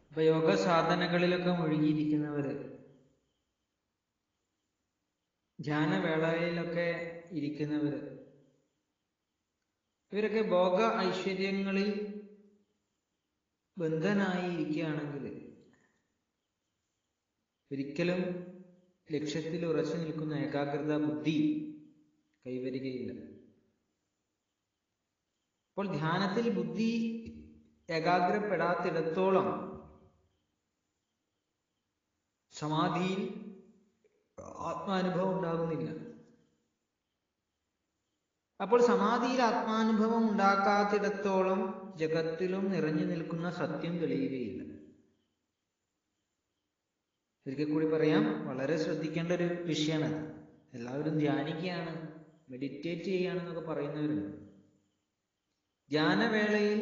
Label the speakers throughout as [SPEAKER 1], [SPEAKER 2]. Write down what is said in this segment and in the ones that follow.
[SPEAKER 1] ഇപ്പൊ യോഗ സാധനകളിലൊക്കെ മുഴുകിയിരിക്കുന്നവര് ധ്യാനവേളയിലൊക്കെ ഇരിക്കുന്നവര് ഇവരൊക്കെ ഭോഗ ഐശ്വര്യങ്ങളിൽ ബന്ധനായി ഇരിക്കുകയാണെങ്കിൽ ഒരിക്കലും ലക്ഷ്യത്തിൽ ഉറച്ചു നിൽക്കുന്ന ഏകാഗ്രത ബുദ്ധി കൈവരികയില്ല അപ്പോൾ ധ്യാനത്തിൽ ബുദ്ധി ഏകാഗ്രപ്പെടാത്തിടത്തോളം സമാധിയിൽ ആത്മാനുഭവം ഉണ്ടാകുന്നില്ല അപ്പോൾ സമാധിയിൽ ആത്മാനുഭവം ഉണ്ടാക്കാത്തിടത്തോളം ജഗത്തിലും നിറഞ്ഞു നിൽക്കുന്ന സത്യം തെളിയുകയില്ല ഒരിക്കൽ കൂടി പറയാം വളരെ ശ്രദ്ധിക്കേണ്ട ഒരു വിഷയമാണ് എല്ലാവരും ധ്യാനിക്കുകയാണ് മെഡിറ്റേറ്റ് ചെയ്യുകയാണെന്നൊക്കെ പറയുന്നവരുണ്ട് ധ്യാനവേളയിൽ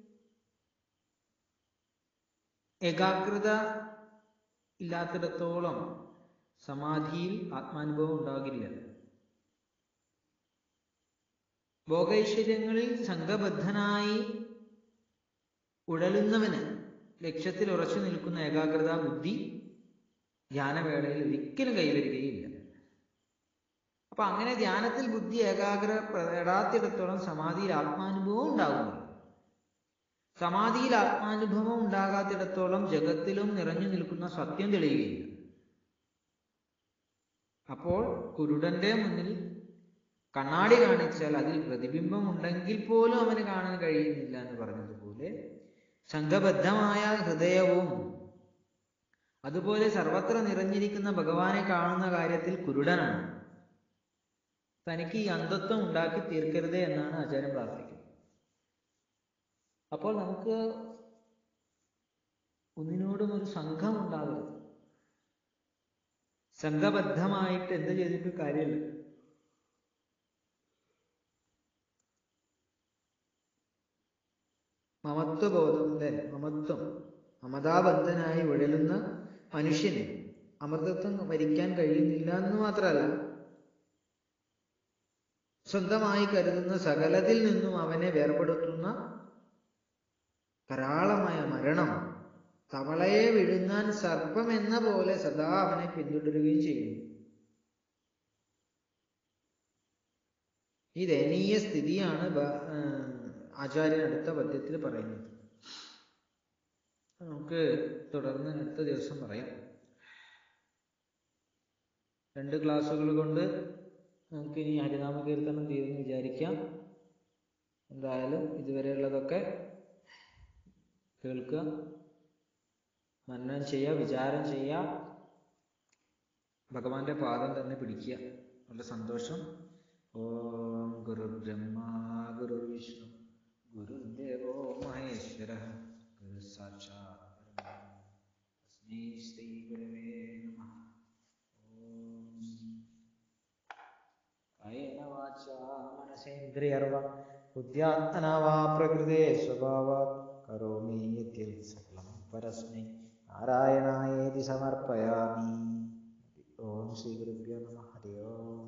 [SPEAKER 1] ഏകാഗ്രത ഇല്ലാത്തിടത്തോളം സമാധിയിൽ ആത്മാനുഭവം ഉണ്ടാകില്ല ഭോഗൈശ്വര്യങ്ങളിൽ സംഘബദ്ധനായി ഉഴലുന്നവന് ലക്ഷ്യത്തിൽ ഉറച്ചു നിൽക്കുന്ന ഏകാഗ്രത ബുദ്ധി ധ്യാനവേളയിൽ ഒരിക്കലും കൈവരികയില്ല അപ്പൊ അങ്ങനെ ധ്യാനത്തിൽ ബുദ്ധി ഏകാഗ്രപ്പെടാത്തിടത്തോളം സമാധിയിൽ ആത്മാനുഭവം ഉണ്ടാകുന്നില്ല സമാധിയിൽ ആത്മാനുഭവം ഉണ്ടാകാത്തിടത്തോളം ജഗത്തിലും നിറഞ്ഞു നിൽക്കുന്ന സത്യം തെളിയുകയില്ല അപ്പോൾ കുരുടന്റെ മുന്നിൽ കണ്ണാടി കാണിച്ചാൽ അതിൽ പ്രതിബിംബം ഉണ്ടെങ്കിൽ പോലും അവന് കാണാൻ കഴിയുന്നില്ല എന്ന് പറഞ്ഞതുപോലെ സംഘബദ്ധമായ ഹൃദയവും അതുപോലെ സർവത്ര നിറഞ്ഞിരിക്കുന്ന ഭഗവാനെ കാണുന്ന കാര്യത്തിൽ കുരുടനാണ് തനിക്ക് ഈ അന്ധത്വം ഉണ്ടാക്കി തീർക്കരുത് എന്നാണ് ആചാര്യം പ്രാർത്ഥിക്കുന്നത് അപ്പോൾ നമുക്ക് ഒന്നിനോടും ഒരു സംഘം ഉണ്ടാകരുത് സംഘബദ്ധമായിട്ട് എന്ത് ചെയ്തിട്ട് കാര്യമില്ല മമത്വബോധം അല്ലെ മമത്വം മമതാബന്ധനായി ഉഴലുന്ന മനുഷ്യന് അമൃതത്വം വരിക്കാൻ കഴിയുന്നില്ല എന്ന് മാത്രമല്ല സ്വന്തമായി കരുതുന്ന സകലത്തിൽ നിന്നും അവനെ വേർപെടുത്തുന്ന കരാളമായ മരണം തവളയെ വിഴുങ്ങാൻ സർപ്പം എന്ന പോലെ സദാ അവനെ പിന്തുടരുകയും ചെയ്യുന്നു ഈ ദയനീയ സ്ഥിതിയാണ് ആചാര്യൻ അടുത്ത പദ്യത്തിൽ പറയുന്നത് നമുക്ക് തുടർന്ന് അടുത്ത ദിവസം പറയാം രണ്ട് ക്ലാസ്സുകൾ കൊണ്ട് നമുക്ക് ഇനി ഹരിനാമ കീർത്തനം തീരുന്നു വിചാരിക്കാം എന്തായാലും ഇതുവരെയുള്ളതൊക്കെ കേൾക്കുക മനനം ചെയ്യുക വിചാരം ചെയ്യുക ഭഗവാന്റെ പാദം തന്നെ പിടിക്കുക നല്ല സന്തോഷം ഓം ഗുരു ബ്രഹ്മ ഗുരു വിഷ്ണു ഗുരുദേവോ മഹേശ്വര ഗുരു സാക്ഷാത് തസ്മൈ ശ്രീ ഗുരവേ നമഃ ഓം കായേന വാചാ മനസേന്ദ്രിയർവ ബുദ്ധ്യാത്മനാ വാ പ്രകൃതേ സ്വഭാവാത് കരോമി യദ്യത് സകലം പരസ്മൈ നാരായണായേതി സമർപ്പയാമി ഓം ശ്രീ ഗുരുഭ്യോ നമ ഹരി ഓം